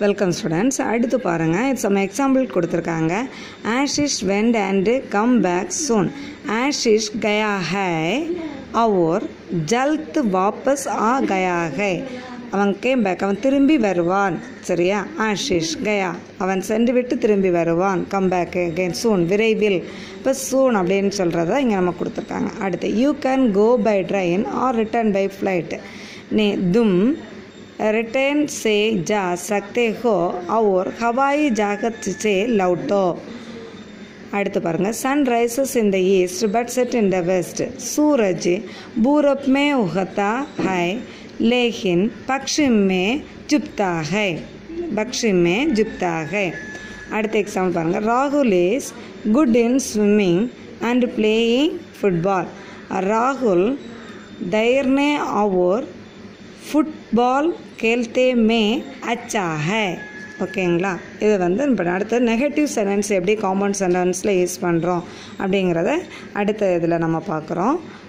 welcome students அடுத்து பாருங்கள் some example கொடுத்துருக்காங்க Ashish went and come back soon Ashish கயா ஹை அவர் ஜல்த் வாபஸ் ஆ கயா ஹை அவன் கேம் பேக் அவன் திரும்பி வருவான் சரியா ஆஷிஷ் கயா அவன் சென்று விட்டு திரும்பி வருவான் கம் பேக் அகெயின் சூன் விரைவில் இப்போ சூன் அப்படின்னு சொல்கிறத இங்கே நம்ம கொடுத்துருக்காங்க அடுத்து you can go by train or return by flight நீ தும் रिटर्न से जा सकते हो और हवाई जहाज से लौटो அடுத்து பாருங்கள் sun rises in the east but set in the west सूरज पूरब में उगता है लेकिन पश्चिम में चुपता है पश्चिम में चुपता है அடுத்த எக்ஸாம்பிள் பாருங்கள் ராகுல் is good in swimming and playing football ராகுல் தைர்னே और ஃபுட்பால் கேல்தே மே அச்சா ஹே ஓகேங்களா இது வந்து இப்போ அடுத்து நெகட்டிவ் சென்டென்ஸ் எப்படி காம்பவுண்ட் சென்டென்ஸில் யூஸ் பண்ணுறோம் அப்படிங்கிறத அடுத்த இதில் நம்ம பார்க்குறோம்